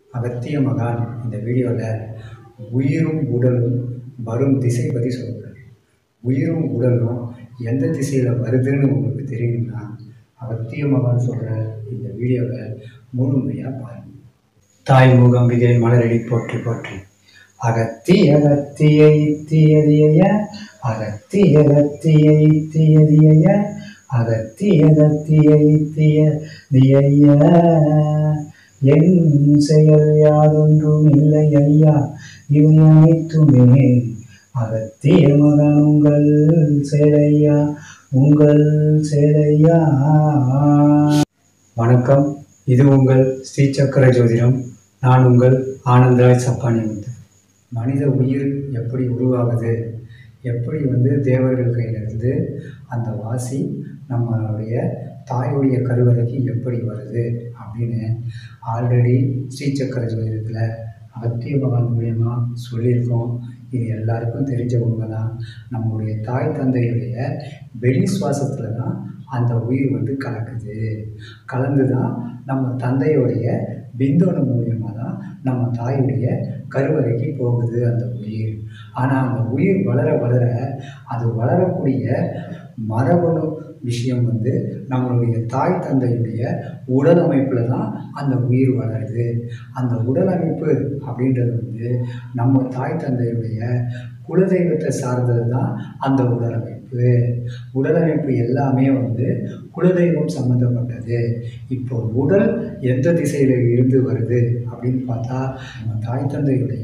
அகத்திய மகான் இந்த வீடியோவில் உயிரும் உடலும் வரும் திசை பற்றி சொல்கிறார் உயிரும் உடலும் எந்த திசையில் வருதுன்னு உங்களுக்கு தெரியணும்னா அகத்திய மகான் சொல்கிற இந்த வீடியோவை முழுமையாக பாருங்கள் தாய் மூகாம்பிகை மலரடி போற்றி போற்றி அகத்திய அகத்திய இத்தியதிய அகத்திய அகத்திய இத்தியதிய அகத்திய அகத்திய இத்தியதிய என் செயல் யாதொன்றும் இல்லை ஐயா இவை அனைத்துமே அகத்திய மகன் உங்கள் சேலையா உங்கள் சேலையா வணக்கம் இது உங்கள் ஸ்ரீ சக்கர ஜோதிடம் நான் உங்கள் ஆனந்தராய் சப்பானி முத்து மனித உயிர் எப்படி உருவாகுது எப்படி வந்து தேவர்கள் கையிலிருந்து அந்த வாசி நம்மளுடைய தாயுடைய கருவறைக்கு எப்படி வருது அப்படின்னு ஆல்ரெடி ஸ்ரீசக்கர ஜோதிடத்தில் அகத்திய மகான் மூலியமா சொல்லியிருக்கோம் இது எல்லாருக்கும் தெரிஞ்ச உண்மை தான் நம்மளுடைய தாய் தந்தையுடைய வெளி சுவாசத்தில் தான் அந்த உயிர் வந்து கலக்குது கலந்து தான் நம்ம தந்தையுடைய பிந்தோன மூலியமாக தான் நம்ம தாயுடைய கருவறைக்கு போகுது அந்த உயிர் ஆனால் அந்த உயிர் வளர வளர அது வளரக்கூடிய மரபணு விஷயம் வந்து நம்மளுடைய தாய் தந்தையுடைய உடல் அமைப்பில் தான் அந்த உயிர் வளருது அந்த உடல் அமைப்பு அப்படின்றது வந்து நம்ம தாய் தந்தையுடைய குலதெய்வத்தை சார்ந்தது தான் அந்த உடல் அமைப்பு உடல் அமைப்பு எல்லாமே வந்து குலதெய்வம் சம்மந்தப்பட்டது இப்போ உடல் எந்த திசையில் இருந்து வருது அப்படின்னு பார்த்தா நம்ம தாய் தந்தையுடைய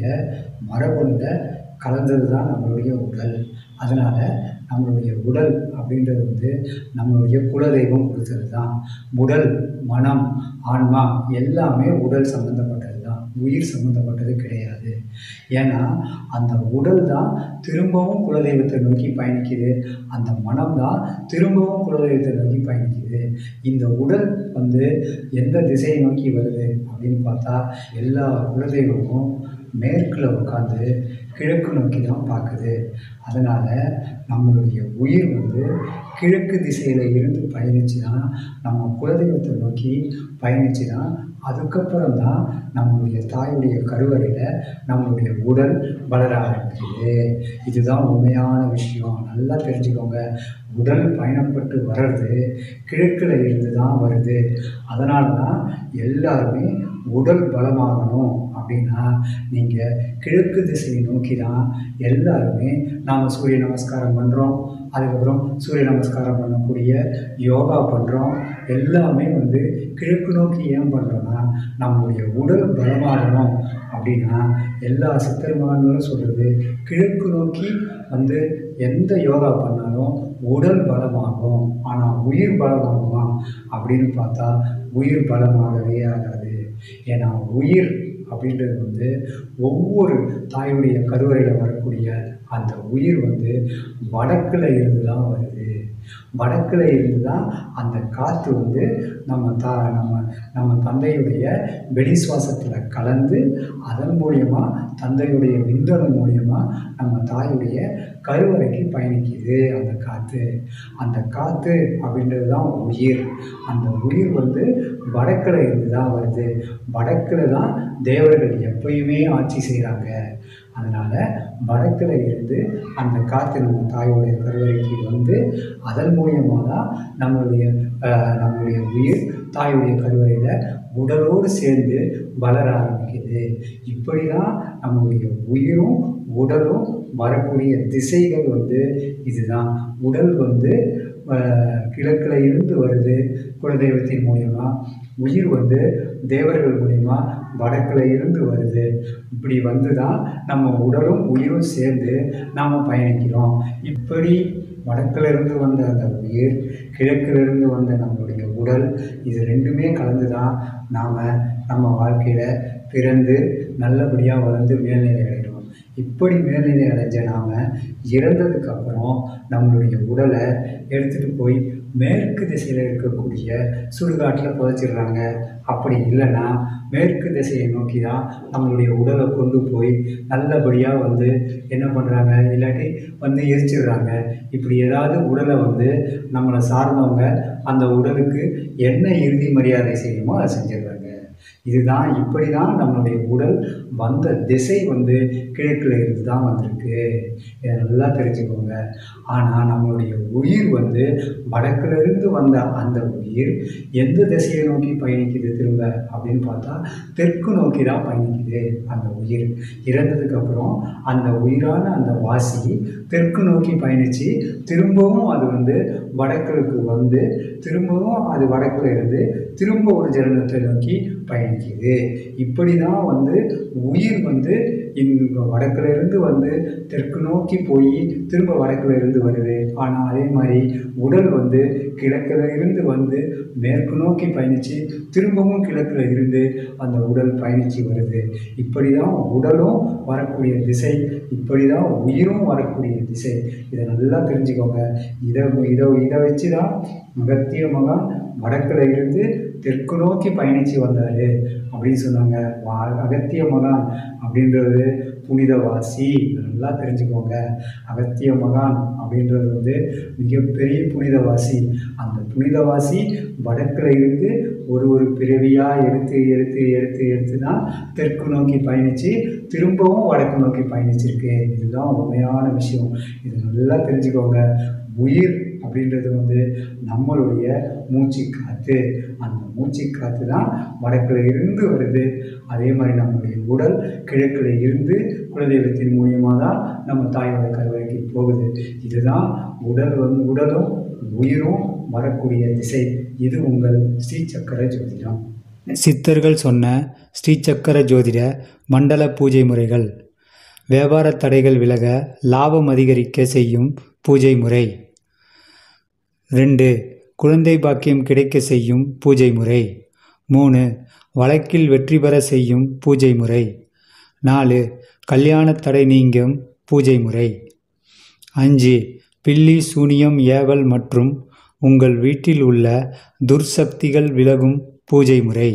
மரபணுல கலந்தது தான் நம்மளுடைய உடல் அதனால் நம்மளுடைய உடல் அப்படின்றது வந்து நம்மளுடைய குலதெய்வம் கொடுத்தது தான் உடல் மனம் ஆன்மா எல்லாமே உடல் சம்மந்தப்பட்டது தான் உயிர் சம்மந்தப்பட்டது கிடையாது ஏன்னா அந்த உடல் தான் திரும்பவும் குலதெய்வத்தை நோக்கி பயணிக்குது அந்த மனம் தான் திரும்பவும் குலதெய்வத்தை நோக்கி பயணிக்குது இந்த உடல் வந்து எந்த திசையை நோக்கி வருது அப்படின்னு பார்த்தா எல்லா குலதெய்வமும் மேற்கில் உட்காந்து கிழக்கு நோக்கி தான் பார்க்குது அதனால் நம்மளுடைய உயிர் வந்து கிழக்கு திசையில் இருந்து பயணித்து தான் நம்ம குலதெய்வத்தை நோக்கி பயணித்து தான் அதுக்கப்புறம் தான் நம்மளுடைய தாயுடைய கருவறையில் நம்மளுடைய உடல் வளர ஆரம்பிக்குது இதுதான் உண்மையான விஷயம் நல்லா தெரிஞ்சுக்கோங்க உடல் பயணப்பட்டு வர்றது கிழக்கில் இருந்து தான் வருது அதனால தான் எல்லாருமே உடல் பலமாகணும் அப்படின்னா நீங்கள் கிழக்கு திசையை நோக்கி தான் எல்லாருமே நாம் சூரிய நமஸ்காரம் பண்ணுறோம் அதுக்கப்புறம் சூரிய நமஸ்காரம் பண்ணக்கூடிய யோகா பண்ணுறோம் எல்லாமே வந்து கிழக்கு நோக்கி ஏன் பண்ணுறோன்னா நம்மளுடைய உடல் பலமாகணும் அப்படின்னா எல்லா சித்தர்மான்களும் சொல்கிறது கிழக்கு நோக்கி வந்து எந்த யோகா பண்ணாலும் உடல் பலமாகும் ஆனால் உயிர் பலமாகுமா அப்படின்னு பார்த்தா உயிர் பலமாகவே ஆகாது ஏன்னா உயிர் அப்படின்றது வந்து ஒவ்வொரு தாயுடைய கருவறையில் வரக்கூடிய அந்த உயிர் வந்து வடக்கில் இருந்து தான் வருது வடக்கில் இருந்து தான் அந்த காற்று வந்து நம்ம தா நம்ம நம்ம தந்தையுடைய வெளி சுவாசத்தில் கலந்து அதன் மூலியமாக தந்தையுடைய விந்தணு மூலியமாக நம்ம தாயுடைய கருவறைக்கு பயணிக்குது அந்த காற்று அந்த காற்று அப்படின்றது தான் உயிர் அந்த உயிர் வந்து வடக்கில் இருந்து தான் வருது வடக்கில் தான் தேவர்கள் எப்பயுமே ஆட்சி செய்கிறாங்க அதனால் வடக்கில் இருந்து அந்த காற்று நம்ம தாயோடைய கருவறைக்கு வந்து அதன் மூலியமாக தான் நம்மளுடைய நம்மளுடைய உயிர் தாயுடைய கருவறையில் உடலோடு சேர்ந்து வளர ஆரம்பிக்குது இப்படி தான் நம்மளுடைய உயிரும் உடலும் வரக்கூடிய திசைகள் வந்து இதுதான் உடல் வந்து கிழக்கில் இருந்து வருது குலதெய்வத்தின் மூலியமாக உயிர் வந்து தேவர்கள் மூலிமா வடக்கில் இருந்து வருது இப்படி வந்து தான் நம்ம உடலும் உயிரும் சேர்ந்து நாம் பயணிக்கிறோம் இப்படி வடக்கில் இருந்து வந்த அந்த உயிர் கிழக்கிலிருந்து வந்த நம்மளுடைய உடல் இது ரெண்டுமே கலந்து தான் நாம் நம்ம வாழ்க்கையில் பிறந்து நல்லபடியாக வளர்ந்து மேல்நிலை அடைகிறோம் இப்படி மேல்நிலை அடைஞ்ச நாம் இறந்ததுக்கப்புறம் நம்மளுடைய உடலை எடுத்துகிட்டு போய் மேற்கு திசையில் இருக்கக்கூடிய சுடுகாட்டில் புதைச்சிடுறாங்க அப்படி இல்லைன்னா மேற்கு திசையை நோக்கி தான் நம்மளுடைய உடலை கொண்டு போய் நல்லபடியாக வந்து என்ன பண்ணுறாங்க இல்லாட்டி வந்து எரிச்சிடுறாங்க இப்படி ஏதாவது உடலை வந்து நம்மளை சார்ந்தவங்க அந்த உடலுக்கு என்ன இறுதி மரியாதை செய்யணுமோ அதை செஞ்சிடுறாங்க இதுதான் இப்படி தான் நம்மளுடைய உடல் வந்த திசை வந்து கிழக்கில் இருந்து தான் வந்திருக்கு இதை நல்லா தெரிஞ்சுக்கோங்க ஆனால் நம்மளுடைய உயிர் வந்து வடக்குல இருந்து வந்த அந்த உயிர் எந்த திசையை நோக்கி பயணிக்குது திரும்ப அப்படின்னு பார்த்தா தெற்கு நோக்கி தான் பயணிக்குது அந்த உயிர் இறந்ததுக்கப்புறம் அந்த உயிரான அந்த வாசி தெற்கு நோக்கி பயணித்து திரும்பவும் அது வந்து வடக்கிற்கு வந்து திரும்பவும் அது வடக்குல இருந்து திரும்ப ஒரு ஜனனத்தை நோக்கி பயணிக்குது இப்படி தான் வந்து உயிர் வந்து இங்க வடக்குல இருந்து வந்து தெற்கு நோக்கி போய் திரும்ப வடக்குல இருந்து வருது ஆனால் அதே மாதிரி உடல் வந்து கிழக்குல இருந்து வந்து மேற்கு நோக்கி பயணித்து திரும்பவும் கிழக்குல இருந்து அந்த உடல் பயணித்து வருது இப்படி தான் உடலும் வரக்கூடிய திசை இப்படி தான் உயிரும் வரக்கூடிய திசை இதை நல்லா தெரிஞ்சுக்கோங்க இதை இதை இதை வச்சு தான் அகத்திய மகான் வடக்குல இருந்து தெற்கு நோக்கி பயணித்து வந்தார் அப்படின்னு சொன்னாங்க வா- அகத்திய மகான் அப்படின்றது புனிதவாசி இதை நல்லா தெரிஞ்சுக்கோங்க அகத்திய மகான் அப்படின்றது வந்து மிகப்பெரிய புனிதவாசி அந்த புனிதவாசி வடக்குல இருந்து ஒரு ஒரு பிறவியாக எடுத்து எடுத்து எடுத்து எடுத்து தான் தெற்கு நோக்கி பயணித்து திரும்பவும் வடக்கு நோக்கி பயணிச்சிருக்கு இதுதான் உண்மையான விஷயம் இது நல்லா தெரிஞ்சுக்கோங்க உயிர் அப்படின்றது வந்து நம்மளுடைய மூச்சு காற்று அந்த மூச்சு காற்று தான் வடக்குல இருந்து வருது அதே மாதிரி நம்மளுடைய உடல் கிழக்குல இருந்து குலதெய்வத்தின் மூலியமாக தான் நம்ம தாயோட கருவறைக்கு போகுது இதுதான் உடல் வந்து உடலும் உயிரும் வரக்கூடிய திசை இது உங்கள் ஸ்ரீசக்கர ஜோதிடம் சித்தர்கள் சொன்ன ஸ்ரீசக்கர ஜோதிட மண்டல பூஜை முறைகள் வியாபார தடைகள் விலக லாபம் அதிகரிக்க செய்யும் பூஜை முறை ரெண்டு குழந்தை பாக்கியம் கிடைக்க செய்யும் பூஜை முறை மூணு வழக்கில் வெற்றி பெற செய்யும் பூஜை முறை நாலு கல்யாண தடை நீங்கும் பூஜை முறை அஞ்சு பில்லி சூனியம் ஏவல் மற்றும் உங்கள் வீட்டில் உள்ள துர்சக்திகள் விலகும் பூஜை முறை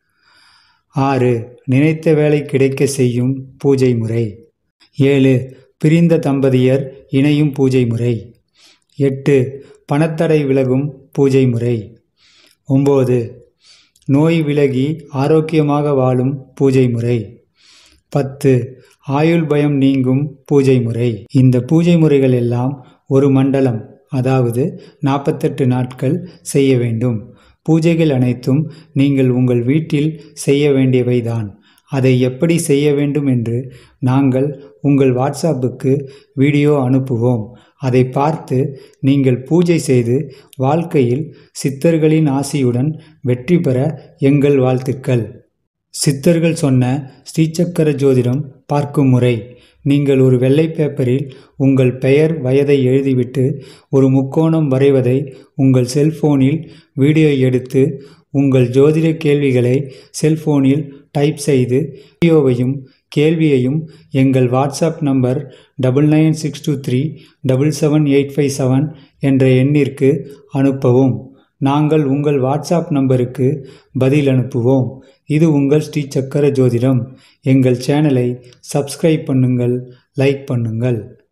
ஆறு நினைத்த வேலை கிடைக்க செய்யும் பூஜை முறை ஏழு பிரிந்த தம்பதியர் இணையும் பூஜை முறை எட்டு பணத்தடை விலகும் பூஜை முறை ஒம்பது நோய் விலகி ஆரோக்கியமாக வாழும் பூஜை முறை பத்து ஆயுள் பயம் நீங்கும் பூஜை முறை இந்த பூஜை முறைகள் எல்லாம் ஒரு மண்டலம் அதாவது நாற்பத்தெட்டு நாட்கள் செய்ய வேண்டும் பூஜைகள் அனைத்தும் நீங்கள் உங்கள் வீட்டில் செய்ய வேண்டியவைதான் அதை எப்படி செய்ய வேண்டும் என்று நாங்கள் உங்கள் வாட்ஸ்அப்புக்கு வீடியோ அனுப்புவோம் அதை பார்த்து நீங்கள் பூஜை செய்து வாழ்க்கையில் சித்தர்களின் ஆசியுடன் வெற்றி பெற எங்கள் வாழ்த்துக்கள் சித்தர்கள் சொன்ன ஸ்ரீசக்கர ஜோதிடம் பார்க்கும் முறை நீங்கள் ஒரு வெள்ளை பேப்பரில் உங்கள் பெயர் வயதை எழுதிவிட்டு ஒரு முக்கோணம் வரைவதை உங்கள் செல்போனில் வீடியோ எடுத்து உங்கள் ஜோதிட கேள்விகளை செல்போனில் டைப் செய்து வீடியோவையும் கேள்வியையும் எங்கள் WhatsApp number double nine six two three double seven eight five seven என்ற எண்ணிற்கு அனுப்பவும் நாங்கள் உங்கள் வாட்ஸ்அப் நம்பருக்கு பதில் அனுப்புவோம் இது உங்கள் ஸ்ரீ சக்கர ஜோதிடம் எங்கள் சேனலை சப்ஸ்கிரைப் பண்ணுங்கள் லைக் பண்ணுங்கள்